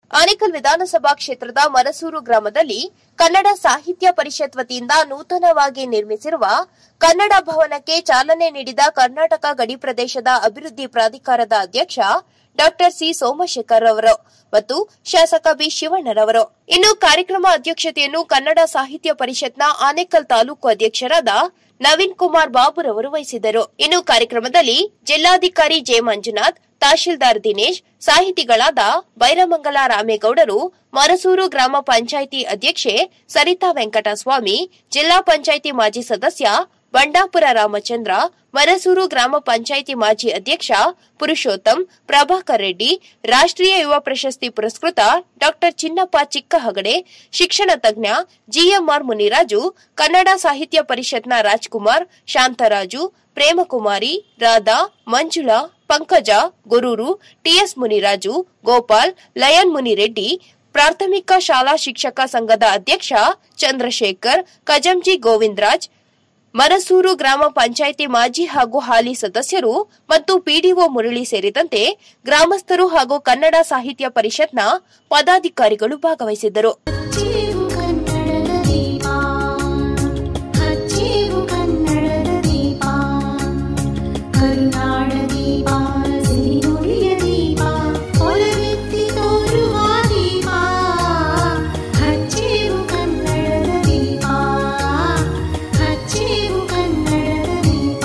ಆನೇಕಲ್ ವಿಧಾನಸಭಾ ಕ್ಷೇತ್ರದ ಮರಸೂರು ಗ್ರಾಮದಲ್ಲಿ ಕನ್ನಡ ಸಾಹಿತ್ಯ ಪರಿಷತ್ ವತಿಯಿಂದ ನೂತನವಾಗಿ ನಿರ್ಮಿಸಿರುವ ಕನ್ನಡ ಭವನಕ್ಕೆ ಚಾಲನೆ ನೀಡಿದ ಕರ್ನಾಟಕ ಗಡಿ ಪ್ರದೇಶದ ಅಭಿವೃದ್ಧಿ ಪ್ರಾಧಿಕಾರದ ಅಧ್ಯಕ್ಷ ಡಾಕ್ಟರ್ ಸಿ ಸೋಮಶೇಖರ್ ಅವರು ಮತ್ತು ಶಾಸಕ ಬಿ ಶಿವಣ್ಣರವರು ಇನ್ನು ಕಾರ್ಯಕ್ರಮ ಅಧ್ಯಕ್ಷತೆಯನ್ನು ಕನ್ನಡ ಸಾಹಿತ್ಯ ಪರಿಷತ್ನ ಆನೇಕಲ್ ತಾಲೂಕು ಅಧ್ಯಕ್ಷರಾದ ನವೀನ್ ಕುಮಾರ್ ಬಾಬುರವರು ವಹಿಸಿದರು ಇನ್ನು ಕಾರ್ಯಕ್ರಮದಲ್ಲಿ ಜಿಲ್ಲಾಧಿಕಾರಿ ಜೆ ಮಂಜುನಾಥ್ ತಹಶೀಲ್ದಾರ್ ದಿನೇಶ್ ಸಾಹಿತಿಗಳಾದ ಬೈರಮಂಗಲ ರಾಮೇಗೌಡರು ಮರಸೂರು ಗ್ರಾಮ ಪಂಚಾಯಿತಿ ಅಧ್ಯಕ್ಷೆ ಸರಿತಾ ವೆಂಕಟಸ್ವಾಮಿ ಜಿಲ್ಲಾ ಪಂಚಾಯಿತಿ ಮಾಜಿ ಸದಸ್ಯ ಬಂಡಾಪುರ ರಾಮಚಂದ್ರ ಮರಸೂರು ಗ್ರಾಮ ಪಂಚಾಯಿತಿ ಮಾಜಿ ಅಧ್ಯಕ್ಷ ಪುರುಷೋತ್ತಮ್ ಪ್ರಭಾಕರ್ ರೆಡ್ಡಿ ರಾಷ್ಟ್ರೀಯ ಯುವ ಪ್ರಶಸ್ತಿ ಪುರಸ್ಕೃತ ಡಾಕ್ಟರ್ ಚಿನ್ನಪ್ಪ ಚಿಕ್ಕಹಗಡೆ ಶಿಕ್ಷಣ ತಜ್ಞ ಜಿಎಂಆರ್ ಮುನಿರಾಜು ಕನ್ನಡ ಸಾಹಿತ್ಯ ಪರಿಷತ್ನ ರಾಜ್ಕುಮಾರ್ ಶಾಂತರಾಜು ಪ್ರೇಮಕುಮಾರಿ ರಾಧಾ ಮಂಜುಳಾ ಪಂಕಜ ಗುರೂರು ಟಿಎಸ್ ಮುನಿರಾಜು ಗೋಪಾಲ್ ಲಯನ್ ಮುನಿರೆಡ್ಡಿ ಪ್ರಾಥಮಿಕ ಶಾಲಾ ಶಿಕ್ಷಕ ಸಂಘದ ಅಧ್ಯಕ್ಷ ಚಂದ್ರಶೇಖರ್ ಕಜಂಜಿ ಗೋವಿಂದರಾಜ್ ಮರಸೂರು ಗ್ರಾಮ ಪಂಚಾಯಿತಿ ಮಾಜಿ ಹಾಗೂ ಹಾಲಿ ಸದಸ್ಯರು ಮತ್ತು ಪಿಡಿಒ ಮುರಳಿ ಸೇರಿದಂತೆ ಗ್ರಾಮಸ್ಥರು ಹಾಗೂ ಕನ್ನಡ ಸಾಹಿತ್ಯ ಪರಿಷತ್ನ ಪದಾಧಿಕಾರಿಗಳು ಭಾಗವಹಿಸಿದ್ದರು ಹಚ್ಚೇವು ಕನ್ನಡದ ದೀಪ ಹಚ್ಚೇವು ಕನ್ನಡದ ದೀಪ ಕರುನಾಡ ದೀಪ ಸಿರಿನುಡಿಯ ದೀಪ ಒಲವೆತ್ತಿ ತೋರುವ ದೀಪ ಹಚ್ಚೇವು ಕನ್ನಡದ ದೀಪ ಹಚ್ಚೇವು ಕನ್ನಡದ ದೀಪ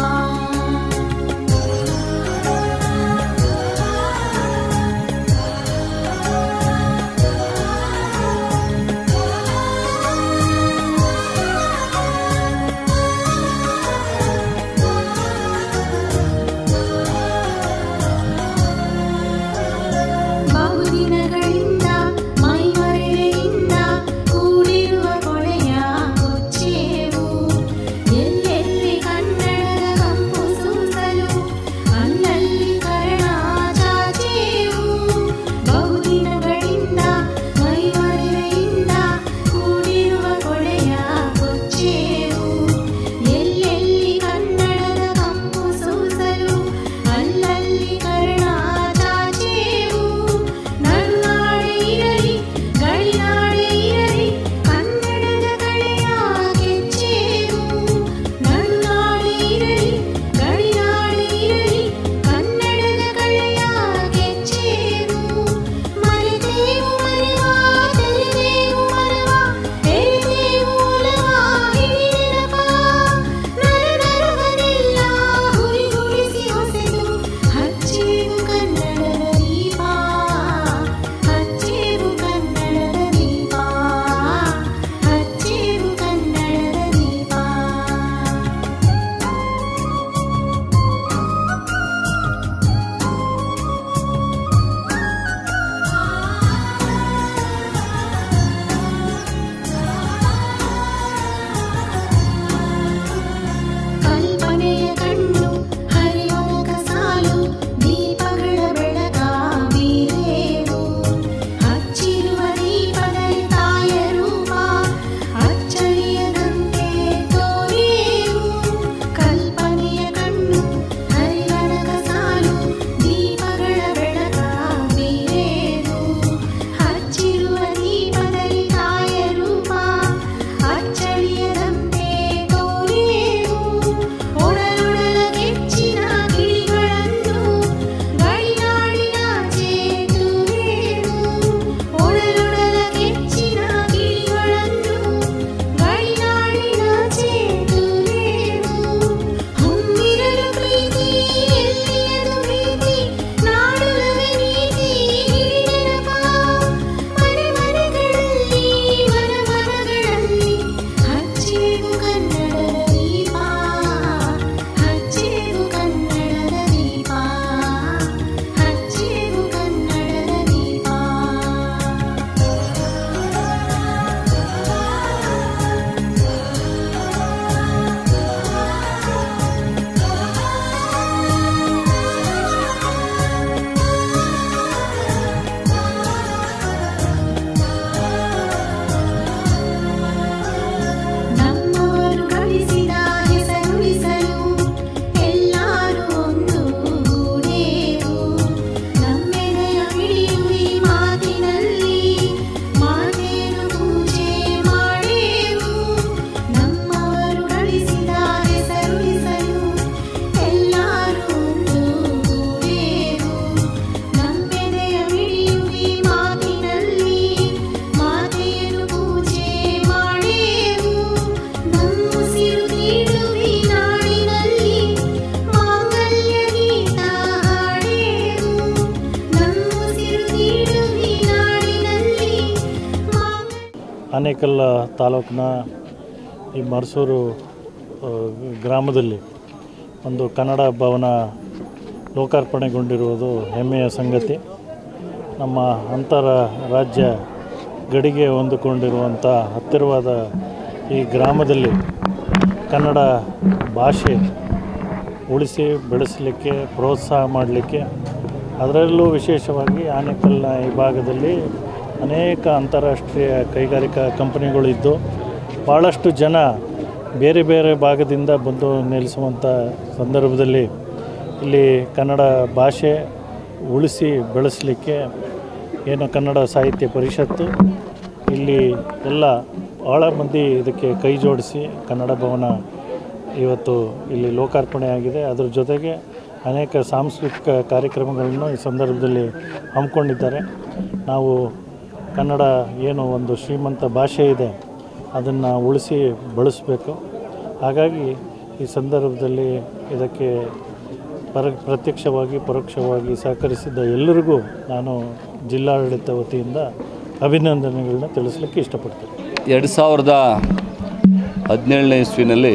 ಆನೇಕಲ್ ತಾಲೂಕಿನ ಈ ಮರಸೂರು ಆ, ಗ್ರಾಮದಲ್ಲಿ ಒಂದು ಕನ್ನಡ ಭವನ ಲೋಕಾರ್ಪಣೆಗೊಂಡಿರುವುದು ಹೆಮ್ಮೆಯ ಸಂಗತಿ ನಮ್ಮ ಅಂತರ ರಾಜ್ಯ ಗಡಿಗೆ ಹೊಂದಿಕೊಂಡಿರುವಂಥ ಹತ್ತಿರವಾದ ಈ ಗ್ರಾಮದಲ್ಲಿ ಕನ್ನಡ ಭಾಷೆ ಉಳಿಸಿ ಬೆಳೆಸಲಿಕ್ಕೆ ಪ್ರೋತ್ಸಾಹ ಮಾಡಲಿಕ್ಕೆ ಅದರಲ್ಲೂ ವಿಶೇಷವಾಗಿ ಆನೇಕಲ್ನ ಈ ಭಾಗದಲ್ಲಿ ಅನೇಕ ಅಂತಾರಾಷ್ಟ್ರೀಯ ಕೈಗಾರಿಕಾ ಕಂಪನಿಗಳು ಇದ್ದು ಭಾಳಷ್ಟು ಜನ ಬೇರೆ ಬೇರೆ ಭಾಗದಿಂದ ಬಂದು ನೆಲೆಸುವಂಥ ಸಂದರ್ಭದಲ್ಲಿ ಇಲ್ಲಿ ಕನ್ನಡ ಭಾಷೆ ಉಳಿಸಿ ಬೆಳೆಸಲಿಕ್ಕೆ ಏನು ಕನ್ನಡ ಸಾಹಿತ್ಯ ಪರಿಷತ್ತು ಇಲ್ಲಿ ಎಲ್ಲ ಭಾಳ ಮಂದಿ ಇದಕ್ಕೆ ಕೈ ಜೋಡಿಸಿ ಕನ್ನಡ ಭವನ ಇವತ್ತು ಇಲ್ಲಿ ಲೋಕಾರ್ಪಣೆ ಆಗಿದೆ ಅದ್ರ ಜೊತೆಗೆ ಅನೇಕ ಸಾಂಸ್ಕೃತಿಕ ಕಾರ್ಯಕ್ರಮಗಳನ್ನು ಈ ಸಂದರ್ಭದಲ್ಲಿ ಹಮ್ಮಿಕೊಂಡಿದ್ದಾರೆ ನಾವು ಕನ್ನಡ ಏನು ಒಂದು ಶ್ರೀಮಂತ ಭಾಷೆ ಇದೆ ಅದನ್ನು ಉಳಿಸಿ ಬಳಸಬೇಕು ಹಾಗಾಗಿ ಈ ಸಂದರ್ಭದಲ್ಲಿ ಇದಕ್ಕೆ ಪರ ಪ್ರತ್ಯಕ್ಷವಾಗಿ ಪರೋಕ್ಷವಾಗಿ ಸಹಕರಿಸಿದ್ದ ಎಲ್ಲರಿಗೂ ನಾನು ಜಿಲ್ಲಾಡಳಿತ ವತಿಯಿಂದ ಅಭಿನಂದನೆಗಳನ್ನ ತಿಳಿಸ್ಲಿಕ್ಕೆ ಇಷ್ಟಪಡ್ತೀನಿ ಎರಡು ಸಾವಿರದ ಹದಿನೇಳನೇ ಇಸ್ವಿನಲ್ಲಿ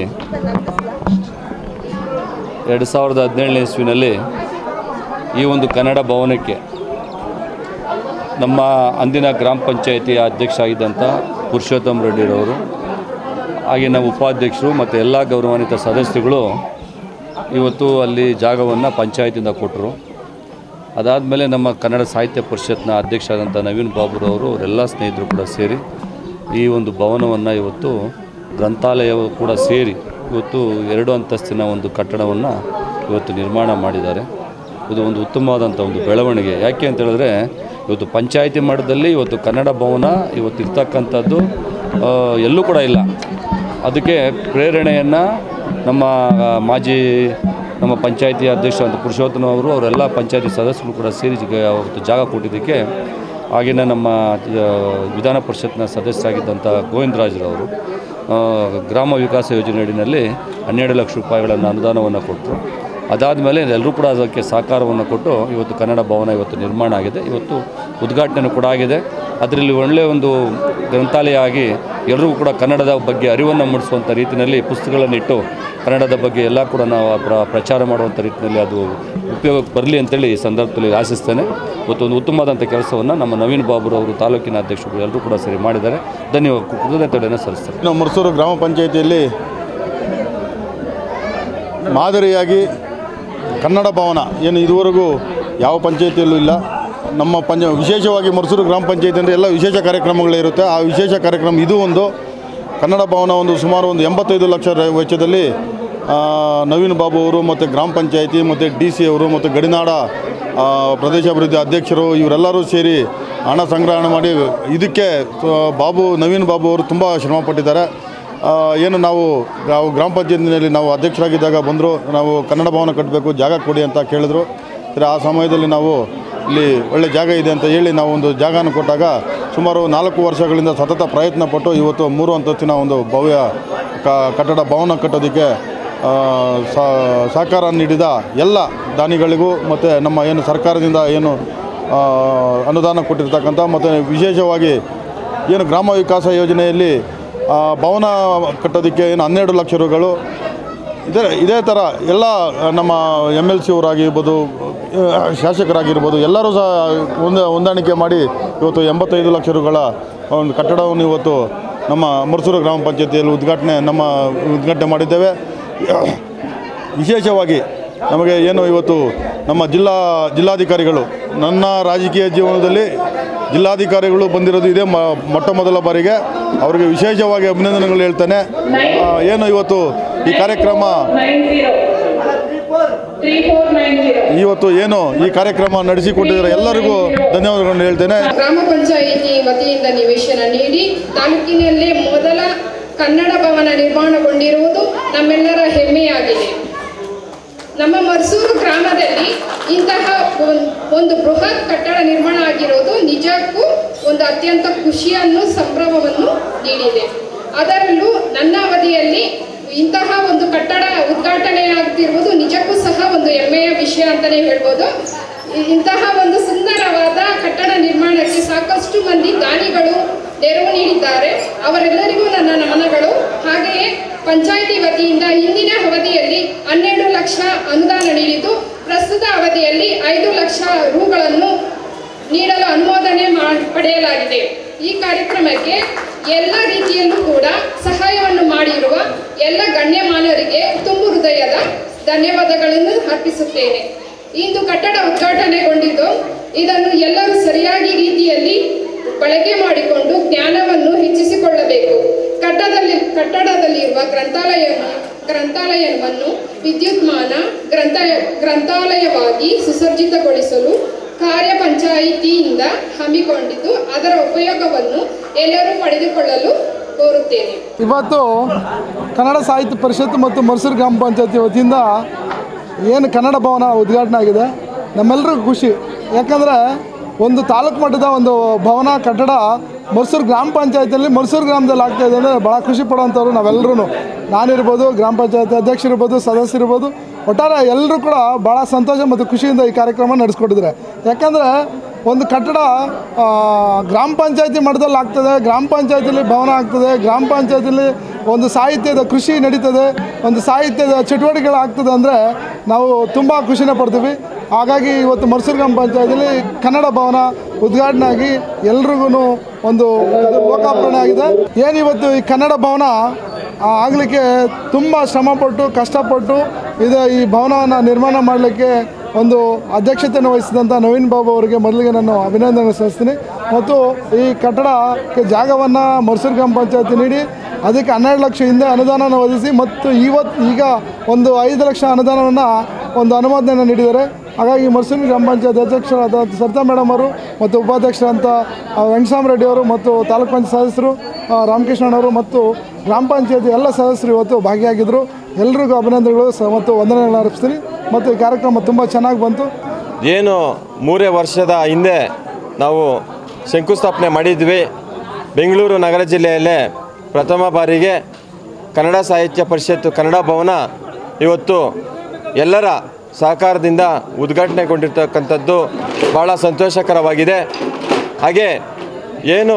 ಎರಡು ಸಾವಿರದ ಹದಿನೇಳನೇ ಇಸ್ವಿನಲ್ಲಿ ಈ ಒಂದು ಕನ್ನಡ ಭವನಕ್ಕೆ ನಮ್ಮ ಅಂದಿನ ಗ್ರಾಮ ಪಂಚಾಯಿತಿಯ ಅಧ್ಯಕ್ಷ ಆಗಿದ್ದಂಥ ಪುರುಷೋತ್ತಮ ರೆಡ್ಡಿರವರು ಆಗಿನ ಉಪಾಧ್ಯಕ್ಷರು ಮತ್ತು ಎಲ್ಲ ಗೌರವಾನ್ವಿತ ಸದಸ್ಯರುಗಳು ಇವತ್ತು ಅಲ್ಲಿ ಜಾಗವನ್ನು ಪಂಚಾಯತಿಂದ ಕೊಟ್ಟರು ಅದಾದಮೇಲೆ ನಮ್ಮ ಕನ್ನಡ ಸಾಹಿತ್ಯ ಪರಿಷತ್ನ ಅಧ್ಯಕ್ಷ ಆದಂಥ ನವೀನ್ ಬಾಬುರವರು ಅವರೆಲ್ಲ ಸ್ನೇಹಿತರು ಕೂಡ ಸೇರಿ ಈ ಒಂದು ಭವನವನ್ನು ಇವತ್ತು ಗ್ರಂಥಾಲಯವು ಕೂಡ ಸೇರಿ ಇವತ್ತು ಎರಡು ಅಂತಸ್ತಿನ ಒಂದು ಕಟ್ಟಡವನ್ನು ಇವತ್ತು ನಿರ್ಮಾಣ ಮಾಡಿದ್ದಾರೆ ಇದು ಒಂದು ಉತ್ತಮವಾದಂಥ ಒಂದು ಬೆಳವಣಿಗೆ ಯಾಕೆ ಅಂತ ಹೇಳಿದ್ರೆ ಇವತ್ತು ಪಂಚಾಯಿತಿ ಮಟ್ಟದಲ್ಲಿ ಇವತ್ತು ಕನ್ನಡ ಭವನ ಇವತ್ತು ಇರ್ತಕ್ಕಂಥದ್ದು ಆ, ಎಲ್ಲೂ ಕೂಡ ಇಲ್ಲ ಅದಕ್ಕೆ ಪ್ರೇರಣೆಯನ್ನು ನಮ್ಮ ಆ, ಮಾಜಿ ನಮ್ಮ ಪಂಚಾಯತಿ ಅಧ್ಯಕ್ಷ ಅಂತ ಪುರುಷೋತ್ತಮ ಅವರು ಅವರೆಲ್ಲ ಪಂಚಾಯತಿ ಸದಸ್ಯರು ಕೂಡ ಸೇರಿ ಜಗ- ಅವತ್ತು ಜಾಗ ಕೊಟ್ಟಿದ್ದಕ್ಕೆ ಆಗಿನ ನಮ್ಮ ಆ, ವಿಧಾನ ಪರಿಷತ್ನ ಸದಸ್ಯರಾಗಿದ್ದಂಥ ಗೋವಿಂದರಾಜರವರು ಆ, ಗ್ರಾಮ ವಿಕಾಸ ಯೋಜನೆ ಅಡಿನಲ್ಲಿ ಹನ್ನೆರಡು ಲಕ್ಷ ರೂಪಾಯಿಗಳನ್ನು ಅನುದಾನವನ್ನು ಕೊಟ್ಟರು ಅದಾದಮೇಲೆ ಎಲ್ಲರೂ ಕೂಡ ಅದಕ್ಕೆ ಸಹಕಾರವನ್ನು ಕೊಟ್ಟು ಇವತ್ತು ಕನ್ನಡ ಭವನ ಇವತ್ತು ನಿರ್ಮಾಣ ಆಗಿದೆ ಇವತ್ತು ಉದ್ಘಾಟನೆ ಕೂಡ ಆಗಿದೆ ಅದರಲ್ಲಿ ಒಳ್ಳೆಯ ಒಂದು ಗ್ರಂಥಾಲಯ ಆಗಿ ಎಲ್ಲರಿಗೂ ಕೂಡ ಕನ್ನಡದ ಬಗ್ಗೆ ಅರಿವನ್ನು ಮೂಡಿಸುವಂಥ ರೀತಿಯಲ್ಲಿ ಪುಸ್ತಕಗಳನ್ನು ಇಟ್ಟು ಕನ್ನಡದ ಬಗ್ಗೆ ಎಲ್ಲ ಕೂಡ ನಾವು ಪ್ರ ಪ್ರಚಾರ ಮಾಡುವಂಥ ರೀತಿಯಲ್ಲಿ ಅದು ಉಪಯೋಗಕ್ಕೆ ಬರಲಿ ಅಂತೇಳಿ ಈ ಸಂದರ್ಭದಲ್ಲಿ ಆಶಿಸ್ತೇನೆ ಇವತ್ತು ಒಂದು ಉತ್ತಮವಾದಂಥ ಕೆಲಸವನ್ನು ನಮ್ಮ ನವೀನ್ ಬಾಬುರವರು ತಾಲೂಕಿನ ಅಧ್ಯಕ್ಷರು ಎಲ್ಲರೂ ಕೂಡ ಸೇರಿ ಮಾಡಿದ್ದಾರೆ ಧನ್ಯವಾದ ಕೃತಜ್ಞತೆಯನ್ನು ಸಲ್ಲಿಸ್ತಾರೆ ಇನ್ನು ಮರ್ಸೂರು ಗ್ರಾಮ ಪಂಚಾಯಿತಿಯಲ್ಲಿ ಮಾದರಿಯಾಗಿ ಕನ್ನಡ ಭವನ ಏನು ಇದುವರೆಗೂ ಯಾವ ಪಂಚಾಯಿತಿಯಲ್ಲೂ ಇಲ್ಲ ನಮ್ಮ ಪಂಚ ವಿಶೇಷವಾಗಿ ಮರ್ಸೂರು ಗ್ರಾಮ ಪಂಚಾಯಿತಿ ಅಂದರೆ ಎಲ್ಲ ವಿಶೇಷ ಕಾರ್ಯಕ್ರಮಗಳಿರುತ್ತೆ ಆ ವಿಶೇಷ ಕಾರ್ಯಕ್ರಮ ಇದು ಒಂದು ಕನ್ನಡ ಭವನ ಒಂದು ಸುಮಾರು ಒಂದು ಎಂಬತ್ತೈದು ಲಕ್ಷ ರ- ವೆಚ್ಚದಲ್ಲಿ ಆ, ನವೀನ್ ಬಾಬು ಅವರು ಮತ್ತು ಗ್ರಾಮ ಪಂಚಾಯಿತಿ ಮತ್ತು ಡಿ ಸಿ ಅವರು ಮತ್ತು ಗಡಿನಾಡ ಆ, ಪ್ರದೇಶಾಭಿವೃದ್ಧಿ ಅಧ್ಯಕ್ಷರು ಇವರೆಲ್ಲರೂ ಸೇರಿ ಹಣ ಸಂಗ್ರಹಣೆ ಮಾಡಿ ಇದಕ್ಕೆ ಆ, ಬಾಬು ನವೀನ್ ಬಾಬು ಅವರು ತುಂಬ ಶ್ರಮಪಟ್ಟಿದ್ದಾರೆ ಆ, ಏನು ನಾವು ನಾವು ಗ್ರಾಮ ಪಂಚಾಯತಿನಲ್ಲಿ ನಾವು ಅಧ್ಯಕ್ಷರಾಗಿದ್ದಾಗ ಬಂದರು ನಾವು ಕನ್ನಡ ಭವನ ಕಟ್ಟಬೇಕು ಜಾಗ ಕೊಡಿ ಅಂತ ಕೇಳಿದ್ರು ಸರಿ ಆ ಸಮಯದಲ್ಲಿ ನಾವು ಇಲ್ಲಿ ಒಳ್ಳೆ ಜಾಗ ಇದೆ ಅಂತ ಹೇಳಿ ನಾವು ಒಂದು ಜಾಗನ ಕೊಟ್ಟಾಗ ಸುಮಾರು ನಾಲ್ಕು ವರ್ಷಗಳಿಂದ ಸತತ ಪ್ರಯತ್ನ ಪಟ್ಟು ಇವತ್ತು ಮೂರು ಅಂತಸ್ತಿನ ಒಂದು ಭವ್ಯ ಕ- ಕಟ್ಟಡ ಭವನ ಕಟ್ಟೋದಕ್ಕೆ ಆ, ಸಹ- ಸಹಕಾರ ನೀಡಿದ ಎಲ್ಲ ದಾನಿಗಳಿಗೂ ಮತ್ತು ನಮ್ಮ ಏನು ಸರ್ಕಾರದಿಂದ ಏನು ಆ, ಅನುದಾನ ಕೊಟ್ಟಿರ್ತಕ್ಕಂಥ ಮತ್ತು ವಿಶೇಷವಾಗಿ ಏನು ಗ್ರಾಮ ವಿಕಾಸ ಯೋಜನೆಯಲ್ಲಿ ಆ, ಭವನ ಕಟ್ಟೋದಕ್ಕೆ ಏನು ಹನ್ನೆರಡು ಲಕ್ಷ ರೂಗಳು ಇದೇ ಇದೇ ಥರ ಎಲ್ಲ ನಮ್ಮ ಎಮ್ ಎಲ್ ಸಿ ಅವರಾಗಿರ್ಬೋದು ಆ, ಶಾಸಕರಾಗಿರ್ಬೋದು ಎಲ್ಲರೂ ಸಹ ಒಂದು ಹೊಂದಾಣಿಕೆ ಮಾಡಿ ಇವತ್ತು ಎಂಬತ್ತೈದು ಲಕ್ಷ ರೂಗಳ ಒಂದು ಕಟ್ಟಡವನ್ನು ಇವತ್ತು ನಮ್ಮ ಮರ್ಸೂರು ಗ್ರಾಮ ಪಂಚಾಯತಿಯಲ್ಲಿ ಉದ್ಘಾಟನೆ ನಮ್ಮ ಉದ್ಘಾಟನೆ ಮಾಡಿದ್ದೇವೆ ವಿಶೇಷವಾಗಿ ನಮಗೆ ಏನು ಇವತ್ತು ನಮ್ಮ ಜಿಲ್ಲಾ ಜಿಲ್ಲಾಧಿಕಾರಿಗಳು ನನ್ನ ರಾಜಕೀಯ ಜೀವನದಲ್ಲಿ ಜಿಲ್ಲಾಧಿಕಾರಿಗಳು ಬಂದಿರೋದು ಇದೇ ಮ ಮೊಟ್ಟ ಮೊದಲ ಬಾರಿಗೆ ಅವರಿಗೆ ವಿಶೇಷವಾಗಿ ಅಭಿನಂದನೆಗಳು ಹೇಳ್ತಾನೆ ಆ, ಏನು ಇವತ್ತು ಈ ಕಾರ್ಯಕ್ರಮ ಇವತ್ತು ಏನು ಈ ಕಾರ್ಯಕ್ರಮ ನಡೆಸಿಕೊಟ್ಟಿದ್ದಾರೆ ಎಲ್ಲರಿಗೂ ಧನ್ಯವಾದಗಳನ್ನು ಹೇಳ್ತೇನೆ ಗ್ರಾಮ ಪಂಚಾಯಿತಿ ವತಿಯಿಂದ ನಿವೇಶನ ನೀಡಿ ತಾಲೂಕಿನಲ್ಲೇ ಮೊದಲ ಕನ್ನಡ ಭವನ ನಿರ್ಮಾಣಗೊಂಡಿರುವುದು ನಮ್ಮೆಲ್ಲರ ಹೆಮ್ಮೆಯಾಗಿದೆ ನಮ್ಮ ಮರ್ಸೂರು ಗ್ರಾಮದಲ್ಲಿ ಇಂತಹ ಒಂದ್- ಒಂದು ಬೃಹತ್ ಕಟ್ಟಡ ನಿರ್ಮಾಣ ಆಗಿರೋದು ನಿಜಕ್ಕೂ ಒಂದು ಅತ್ಯಂತ ಖುಷಿಯನ್ನು ಸಂಭ್ರಮವನ್ನು ನೀಡಿದೆ ಅದರಲ್ಲೂ ನನ್ನ ಅವಧಿಯಲ್ಲಿ ಇಂತಹ ಒಂದು ಕಟ್ಟಡ ಉದ್ಘಾಟನೆ ಆಗ್ತಿರುವುದು ನಿಜಕ್ಕೂ ಸಹ ಒಂದು ಹೆಮ್ಮೆಯ ವಿಷಯ ಅಂತಲೇ ಹೇಳ್ಬೋದು ಇಂತಹ ಒಂದು ಸುಂದರವಾದ ಕಟ್ಟಡ ನಿರ್ಮಾಣಕ್ಕೆ ಸಾಕಷ್ಟು ಮಂದಿ ದಾನಿಗಳು ನೆರವು ನೀಡಿದ್ದಾರೆ ಅವರೆಲ್ಲರಿಗೂ ನನ್ನ ನಮನಗಳು ಹಾಗೆಯೇ ಪಂಚಾಯಿತಿ ವತಿಯಿಂದ ಹಿಂದಿನ ಅವಧಿಯಲ್ಲಿ ಹನ್ನೆರಡು ಲಕ್ಷ ಅನುದಾನ ನೀಡಿದ್ದು ಪ್ರಸ್ತುತ ಅವಧಿಯಲ್ಲಿ ಐದು ಲಕ್ಷ ರುಗಳನ್ನು ನೀಡಲು ಅನುಮೋದನೆ ಮಾ- ಪಡೆಯಲಾಗಿದೆ ಈ ಕಾರ್ಯಕ್ರಮಕ್ಕೆ ಎಲ್ಲ ರೀತಿಯಲ್ಲೂ ಕೂಡ ಸಹಾಯವನ್ನು ಮಾಡಿರುವ ಎಲ್ಲ ಗಣ್ಯಮಾನರಿಗೆ ತುಂಬು ಹೃದಯದ ಧನ್ಯವಾದಗಳನ್ನು ಅರ್ಪಿಸುತ್ತೇನೆ ಇಂದು ಕಟ್ಟಡ ಉದ್ಘಾಟನೆಗೊಂಡಿದ್ದು ಇದನ್ನು ಎಲ್ಲರೂ ಸರಿಯಾಗಿ ರೀತಿಯಲ್ಲಿ ಬಳಕೆ ಮಾಡಿಕೊಂಡು ಜ್ಞಾನವನ್ನು ಹೆಚ್ಚಿಸಿಕೊಳ್ಳಬೇಕು ಕಟ್ಟಡದಲ್ಲಿ ಕಟ್ಟಡದಲ್ಲಿರುವ ಗ್ರಂಥಾಲಯ ಗ್ರಂಥಾಲಯವನ್ನು ವಿದ್ಯುನ್ಮಾನ ಗ್ರಂಥ ಗ್ರಂಥಾಲಯವಾಗಿ ಸುಸಜ್ಜಿತಗೊಳಿಸಲು ಕಾರ್ಯ ಪಂಚಾಯಿತಿಯಿಂದ ಹಮ್ಮಿಕೊಂಡಿದ್ದು ಅದರ ಉಪಯೋಗವನ್ನು ಎಲ್ಲರೂ ಪಡೆದುಕೊಳ್ಳಲು ಕೋರುತ್ತೇನೆ ಇವತ್ತು ಕನ್ನಡ ಸಾಹಿತ್ಯ ಪರಿಷತ್ ಮತ್ತು ಮೈಸೂರು ಗ್ರಾಮ ಪಂಚಾಯತಿ ವತಿಯಿಂದ ಏನು ಕನ್ನಡ ಭವನ ಉದ್ಘಾಟನೆ ಆಗಿದೆ ನಮ್ಮೆಲ್ಲರಿಗೂ ಖುಷಿ ಯಾಕಂದರೆ ಒಂದು ತಾಲೂಕು ಮಟ್ಟದ ಒಂದು ಭವನ ಕಟ್ಟಡ ಮೈಸೂರು ಗ್ರಾಮ ಪಂಚಾಯತಿಯಲ್ಲಿ ಮೈಸೂರು ಗ್ರಾಮದಲ್ಲಿ ಆಗ್ತಾ ಇದೆ ಅಂದರೆ ಭಾಳ ಖುಷಿ ಪಡೋವಂಥವ್ರು ನಾವೆಲ್ಲರೂ ನಾನಿರ್ಬೋದು ಗ್ರಾಮ ಪಂಚಾಯತ್ ಅಧ್ಯಕ್ಷರಿರ್ಬೋದು ಸದಸ್ಯರಿರ್ಬೋದು ಒಟ್ಟಾರೆ ಎಲ್ಲರೂ ಕೂಡ ಭಾಳ ಸಂತೋಷ ಮತ್ತು ಖುಷಿಯಿಂದ ಈ ಕಾರ್ಯಕ್ರಮ ನಡೆಸ್ಕೊಟ್ಟಿದ್ದಾರೆ ಯಾಕಂದರೆ ಒಂದು ಕಟ್ಟಡ ಆ, ಗ್ರಾಮ ಪಂಚಾಯತಿ ಮಟ್ಟದಲ್ಲಿ ಆಗ್ತದೆ ಗ್ರಾಮ ಪಂಚಾಯತಿಲಿ ಭವನ ಆಗ್ತದೆ ಗ್ರಾಮ ಪಂಚಾಯತಿಲಿ ಒಂದು ಸಾಹಿತ್ಯದ ಕೃಷಿ ನಡೀತದೆ ಒಂದು ಸಾಹಿತ್ಯದ ಚಟುವಟಿಕೆಗಳು ಆಗ್ತದೆ ಅಂದರೆ ನಾವು ತುಂಬ ಖುಷಿನ ಪಡ್ತೀವಿ ಹಾಗಾಗಿ ಇವತ್ತು ಮೈಸೂರು ಗ್ರಾಮ ಪಂಚಾಯತಿಲಿ ಕನ್ನಡ ಭವನ ಉದ್ಘಾಟನೆ ಆಗಿ ಎಲ್ರಿಗೂ ಒಂದು ಇದು ಲೋಕಾರ್ಪಣೆ ಆಗಿದೆ ಏನು ಇವತ್ತು ಈ ಕನ್ನಡ ಭವನ ಆ, ಆಗಲಿಕ್ಕೆ ತುಂಬ ಶ್ರಮಪಟ್ಟು ಕಷ್ಟಪಟ್ಟು ಇದು ಈ ಭವನವನ್ನು ನಿರ್ಮಾಣ ಮಾಡಲಿಕ್ಕೆ ಒಂದು ಅಧ್ಯಕ್ಷತೆಯನ್ನು ವಹಿಸಿದಂಥ ನವೀನ್ ಬಾಬು ಅವರಿಗೆ ಮೊದಲಿಗೆ ನಾನು ಅಭಿನಂದನೆ ಸಲ್ಲಿಸ್ತೀನಿ ಮತ್ತು ಈ ಕಟ್ಟಡಕ್ಕೆ ಜಾಗವನ್ನು ಮೈಸೂರು ಗ್ರಾಮ ಪಂಚಾಯತಿ ನೀಡಿ ಅದಕ್ಕೆ ಹನ್ನೆರಡು ಲಕ್ಷ ಹಿಂದೆ ಅನುದಾನವನ್ನು ಒದಗಿಸಿ ಮತ್ತು ಇವತ್ತು ಈಗ ಒಂದು ಐದು ಲಕ್ಷ ಅನುದಾನವನ್ನು ಒಂದು ಅನುಮೋದನೆಯನ್ನು ನೀಡಿದ್ದಾರೆ ಹಾಗಾಗಿ ಮೈಸೂರು ಗ್ರಾಮ ಪಂಚಾಯತ್ ಅಧ್ಯಕ್ಷರಾದ ಸರಿತಾ ಮೇಡಮ್ ಅವರು ಮತ್ತು ಉಪಾಧ್ಯಕ್ಷರಂತ ಆ, ವೆಂಕಟಸ್ವಾಮ ರೆಡ್ಡಿ ಅವರು ಮತ್ತು ತಾಲೂಕ್ ಪಂಚಾಯತ್ ಸದಸ್ಯರು ಆ, ರಾಮಕೃಷ್ಣನವರು ಮತ್ತು ಗ್ರಾಮ ಪಂಚಾಯತಿ ಎಲ್ಲ ಸದಸ್ಯರು ಇವತ್ತು ಭಾಗಿಯಾಗಿದ್ದರು ಎಲ್ರಿಗೂ ಅಭಿನಂದನೆಗಳು ಸ ಮತ್ತು ವಂದನೆಗಳನ್ನ ಅರ್ಪಿಸ್ತೀನಿ ಮತ್ತು ಈ ಕಾರ್ಯಕ್ರಮ ತುಂಬ ಚೆನ್ನಾಗಿ ಬಂತು ಏನು ಮೂರೇ ವರ್ಷದ ಹಿಂದೆ ನಾವು ಶಂಕುಸ್ಥಾಪನೆ ಮಾಡಿದ್ವಿ ಬೆಂಗಳೂರು ನಗರ ಜಿಲ್ಲೆಯಲ್ಲೇ ಪ್ರಥಮ ಬಾರಿಗೆ ಕನ್ನಡ ಸಾಹಿತ್ಯ ಪರಿಷತ್ತು ಕನ್ನಡ ಭವನ ಇವತ್ತು ಎಲ್ಲರ ಸಹಕಾರದಿಂದ ಉದ್ಘಾಟನೆಗೊಂಡಿರ್ತಕ್ಕಂಥದ್ದು ಭಾಳ ಸಂತೋಷಕರವಾಗಿದೆ ಹಾಗೆ ಏನು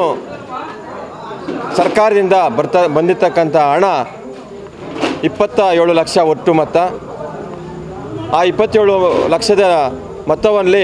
ಸರ್ಕಾರದಿಂದ ಬರ್ತಾ ಬಂದಿರತಕ್ಕಂಥ ಹಣ ಇಪ್ಪತ್ತ ಏಳು ಲಕ್ಷ ಒಟ್ಟು ಮೊತ್ತ ಆ ಇಪ್ಪತ್ತೇಳು ಲಕ್ಷದ ಮೊತ್ತದಲ್ಲಿ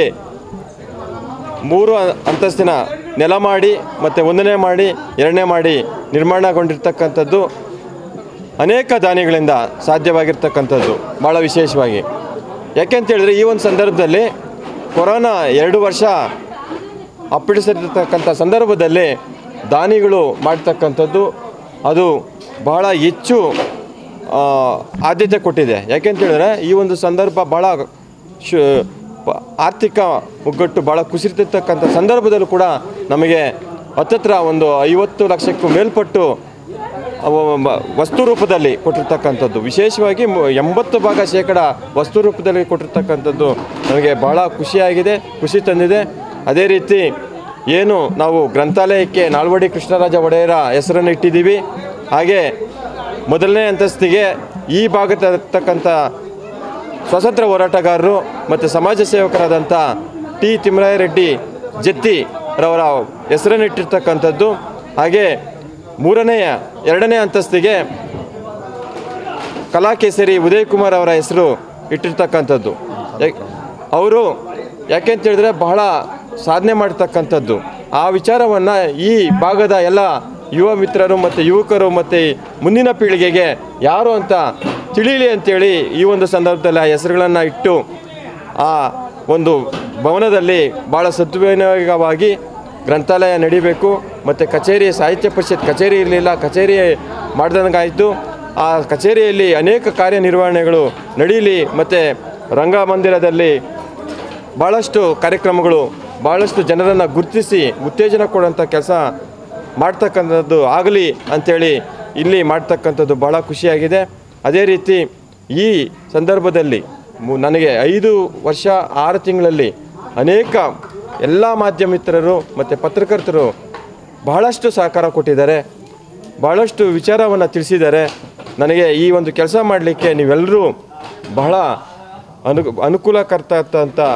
ಮೂರು ಅ- ಅಂತಸ್ತಿನ ನೆಲ ಮಾಡಿ ಮತ್ತು ಒಂದನೇ ಮಾಡಿ ಎರಡನೇ ಮಾಡಿ ನಿರ್ಮಾಣಗೊಂಡಿರ್ತಕ್ಕಂಥದ್ದು ಅನೇಕ ದಾನಿಗಳಿಂದ ಸಾಧ್ಯವಾಗಿರ್ತಕ್ಕಂಥದ್ದು ಭಾಳ ವಿಶೇಷವಾಗಿ ಯಾಕೆಂತ ಹೇಳಿದ್ರೆ ಈ ಒಂದು ಸಂದರ್ಭದಲ್ಲಿ ಕೊರೋನಾ ಎರಡು ವರ್ಷ ಅಪ್ಪಿಡಿಸಿರ್ತಕ್ಕಂಥ ಸಂದರ್ಭದಲ್ಲಿ ದಾನಿಗಳು ಮಾಡ್ತಕ್ಕಂಥದ್ದು ಅದು ಬಹಳ ಹೆಚ್ಚು ಆ, ಆದ್ಯತೆ ಕೊಟ್ಟಿದೆ ಯಾಕೆಂತ ಹೇಳಿದ್ರೆ ಈ ಒಂದು ಸಂದರ್ಭ ಭಾಳ ಶು ಪ- ಆರ್ಥಿಕ ಮುಗ್ಗಟ್ಟು ಭಾಳ ಕುಸಿತಿರ್ತಕ್ಕಂಥ ಸಂದರ್ಭದಲ್ಲೂ ಕೂಡ ನಮಗೆ ಹತ್ತತ್ರ ಒಂದು ಐವತ್ತು ಲಕ್ಷಕ್ಕೂ ಮೇಲ್ಪಟ್ಟು ಅವು ಮ- ವಸ್ತು ರೂಪದಲ್ಲಿ ಕೊಟ್ಟಿರ್ತಕ್ಕಂಥದ್ದು ವಿಶೇಷವಾಗಿ ಮು- ಎಂಬತ್ತು ಭಾಗ ಶೇಕಡ ವಸ್ತು ರೂಪದಲ್ಲಿ ಕೊಟ್ಟಿರ್ತಕ್ಕಂಥದ್ದು ನನಗೆ ಬಹಳ ಖುಷಿಯಾಗಿದೆ ಖುಷಿ ತಂದಿದೆ ಅದೇ ರೀತಿ ಏನು ನಾವು ಗ್ರಂಥಾಲಯಕ್ಕೆ ನಾಲ್ವಡಿ ಕೃಷ್ಣರಾಜ ಒಡೆಯರ ಹೆಸರನ್ನು ಇಟ್ಟಿದ್ದೀವಿ ಹಾಗೆ ಮೊದಲನೇ ಅಂತಸ್ತಿಗೆ ಈ ಭಾಗದಲ್ಲಿರ್ತಕ್ಕಂಥ ಸ್ವಾತಂತ್ರ್ಯ ಹೋರಾಟಗಾರರು ಮತ್ತು ಸಮಾಜ ಸೇವಕರಾದಂಥ ಟಿ ತಿಮ್ಮರಾಯ ರೆಡ್ಡಿ ಜತ್ತಿ ರವರ ಹೆಸರನ್ನು ಇಟ್ಟಿರ್ತಕ್ಕಂಥದ್ದು ಹಾಗೆ ಮೂರನೆಯ ಎರಡನೇ ಅಂತಸ್ತಿಗೆ ಕಲಾಕೇಸರಿ ಉದಯ್ ಕುಮಾರ್ ಅವರ ಹೆಸರು ಇಟ್ಟಿರ್ತಕ್ಕಂಥದ್ದು ಯಾಕ್- ಅವರು ಯಾಕೆಂತ ಹೇಳಿದ್ರೆ ಬಹಳ ಸಾಧನೆ ಮಾಡ್ತಕ್ಕಂಥದ್ದು ಆ ವಿಚಾರವನ್ನು ಈ ಭಾಗದ ಎಲ್ಲ ಯುವ ಮಿತ್ರರು ಮತ್ತು ಯುವಕರು ಮತ್ತು ಮುಂದಿನ ಪೀಳಿಗೆಗೆ ಯಾರು ಅಂತ ತಿಳಿಯಲಿ ಅಂತೇಳಿ ಈ ಒಂದು ಸಂದರ್ಭದಲ್ಲಿ ಆ ಹೆಸರುಗಳನ್ನು ಇಟ್ಟು ಆ ಒಂದು ಭವನದಲ್ಲಿ ಭಾಳ ಸದ್ವಿನಿಯೋಗವಾಗಿ ಗ್ರಂಥಾಲಯ ನಡಿಬೇಕು ಮತ್ತು ಕಚೇರಿ ಸಾಹಿತ್ಯ ಪರಿಷತ್ ಕಚೇರಿ ಇರಲಿಲ್ಲ ಕಚೇರಿ ಮಾಡ್ದಂಗಾಯಿತು ಆ ಕಚೇರಿಯಲ್ಲಿ ಅನೇಕ ಕಾರ್ಯನಿರ್ವಹಣೆಗಳು ನಡೀಲಿ ಮತ್ತು ರಂಗಮಂದಿರದಲ್ಲಿ ಭಾಳಷ್ಟು ಕಾರ್ಯಕ್ರಮಗಳು ಭಾಳಷ್ಟು ಜನರನ್ನು ಗುರುತಿಸಿ ಉತ್ತೇಜನ ಕೊಡುವಂಥ ಕೆಲಸ ಮಾಡ್ತಕ್ಕಂಥದ್ದು ಆಗಲಿ ಅಂಥೇಳಿ ಇಲ್ಲಿ ಮಾಡ್ತಕ್ಕಂಥದ್ದು ಭಾಳ ಖುಷಿಯಾಗಿದೆ ಅದೇ ರೀತಿ ಈ ಸಂದರ್ಭದಲ್ಲಿ ಮು- ನನಗೆ ಐದು ವರ್ಷ ಆರು ತಿಂಗಳಲ್ಲಿ ಅನೇಕ ಎಲ್ಲ ಮಾಧ್ಯಮಿತ್ರರು ಮತ್ತು ಪತ್ರಕರ್ತರು ಬಹಳಷ್ಟು ಸಹಕಾರ ಕೊಟ್ಟಿದ್ದಾರೆ ಭಾಳಷ್ಟು ವಿಚಾರವನ್ನು ತಿಳಿಸಿದ್ದಾರೆ ನನಗೆ ಈ ಒಂದು ಕೆಲಸ ಮಾಡಲಿಕ್ಕೆ ನೀವೆಲ್ಲರೂ ಬಹಳ ಅನು ಅನುಕೂಲಕರ್ತ ಅಂತ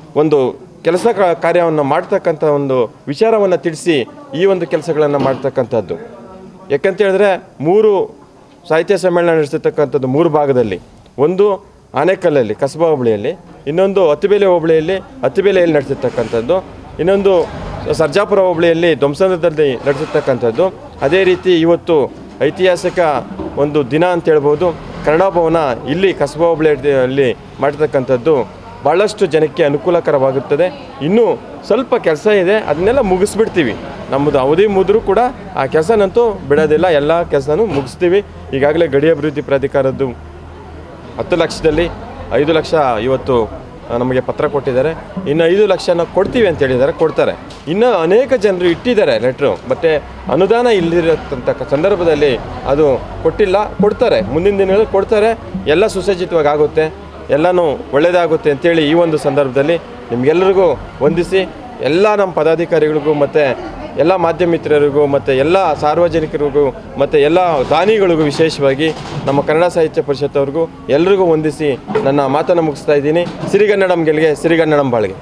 ಒಂದು ಕೆಲಸ ಕ- ಕಾರ್ಯವನ್ನು ಮಾಡ್ತಕ್ಕಂಥ ಒಂದು ವಿಚಾರವನ್ನು ತಿಳಿಸಿ ಈ ಒಂದು ಕೆಲಸಗಳನ್ನು ಮಾಡ್ತಕ್ಕಂಥದ್ದು ಯಾಕಂತ ಹೇಳಿದ್ರೆ ಮೂರು ಸಾಹಿತ್ಯ ಸಮ್ಮೇಳನ ನಡೆಸಿರ್ತಕ್ಕಂಥದ್ದು ಮೂರು ಭಾಗದಲ್ಲಿ ಒಂದು ಆನೇಕಲ್ಲಲ್ಲಿ ಕಸಬಾ ಹೋಬಳಿಯಲ್ಲಿ ಇನ್ನೊಂದು ಅತ್ತಿಬೇಲೆ ಹೋಬಳಿಯಲ್ಲಿ ಅತ್ತಿಬೇಲೆಯಲ್ಲಿ ನಡೆಸಿರ್ತಕ್ಕಂಥದ್ದು ಇನ್ನೊಂದು ಸರ್ಜಾಪುರ ಹೋಬಳಿಯಲ್ಲಿ ಧ್ವಂಸನದಲ್ಲಿ ನಡೆಸಿರ್ತಕ್ಕಂಥದ್ದು ಅದೇ ರೀತಿ ಇವತ್ತು ಐತಿಹಾಸಿಕ ಒಂದು ದಿನ ಅಂತ ಹೇಳ್ಬೋದು ಕನ್ನಡ ಭವನ ಇಲ್ಲಿ ಕಸಬಾ ಹೋಬಳಿಯಲ್ಲಿ ಮಾಡಿರ್ತಕ್ಕಂಥದ್ದು ಭಾಳಷ್ಟು ಜನಕ್ಕೆ ಅನುಕೂಲಕರವಾಗುತ್ತದೆ ಇನ್ನೂ ಸ್ವಲ್ಪ ಕೆಲಸ ಇದೆ ಅದನ್ನೆಲ್ಲ ಮುಗಿಸ್ಬಿಡ್ತೀವಿ ನಮ್ಮದು ಅವಧಿ ಮುಗಿದ್ರೂ ಕೂಡ ಆ ಕೆಲಸನಂತೂ ಬಿಡೋದಿಲ್ಲ ಎಲ್ಲ ಕೆಲಸನೂ ಮುಗಿಸ್ತೀವಿ ಈಗಾಗಲೇ ಗಡಿ ಅಭಿವೃದ್ಧಿ ಪ್ರಾಧಿಕಾರದ್ದು ಹತ್ತು ಲಕ್ಷದಲ್ಲಿ ಐದು ಲಕ್ಷ ಇವತ್ತು ಆ, ನಮಗೆ ಪತ್ರ ಕೊಟ್ಟಿದ್ದಾರೆ ಇನ್ನು ಐದು ಲಕ್ಷನ ಕೊಡ್ತೀವಿ ಅಂತ ಹೇಳಿದ್ದಾರೆ ಕೊಡ್ತಾರೆ ಇನ್ನು ಅನೇಕ ಜನರು ಇಟ್ಟಿದ್ದಾರೆ ಲೆಟ್ರು ಮತ್ತು ಅನುದಾನ ಇಲ್ಲದಿರತಕ್ಕ ಸಂದರ್ಭದಲ್ಲಿ ಅದು ಕೊಟ್ಟಿಲ್ಲ ಕೊಡ್ತಾರೆ ಮುಂದಿನ ದಿನಗಳಲ್ಲಿ ಕೊಡ್ತಾರೆ ಎಲ್ಲ ಸುಸಜ್ಜಿತವಾಗಿ ಆಗುತ್ತೆ ಎಲ್ಲನೂ ಒಳ್ಳೆಯದಾಗುತ್ತೆ ಅಂತೇಳಿ ಈ ಒಂದು ಸಂದರ್ಭದಲ್ಲಿ ನಿಮಗೆಲ್ಲರಿಗೂ ವಂದಿಸಿ ಎಲ್ಲ ನಮ್ಮ ಪದಾಧಿಕಾರಿಗಳಿಗೂ ಮತ್ತು ಎಲ್ಲ ಮಾಧ್ಯಮ ಮಿತ್ರರಿಗೂ ಮತ್ತು ಎಲ್ಲ ಸಾರ್ವಜನಿಕರಿಗೂ ಮತ್ತು ಎಲ್ಲ ದಾನಿಗಳಿಗೂ ವಿಶೇಷವಾಗಿ ನಮ್ಮ ಕನ್ನಡ ಸಾಹಿತ್ಯ ಪರಿಷತ್ ಅವ್ರಿಗೂ ಎಲ್ರಿಗೂ ವಂದಿಸಿ ನನ್ನ ಮಾತನ್ನು ಮುಗಿಸ್ತಾ ಇದ್ದೀನಿ ಸಿರಿಗನ್ನಡಂ ಗೆಲ್ಗೆ ಸಿರಿಗನ್ನಡಂ ಬಾಳ್ಗೆ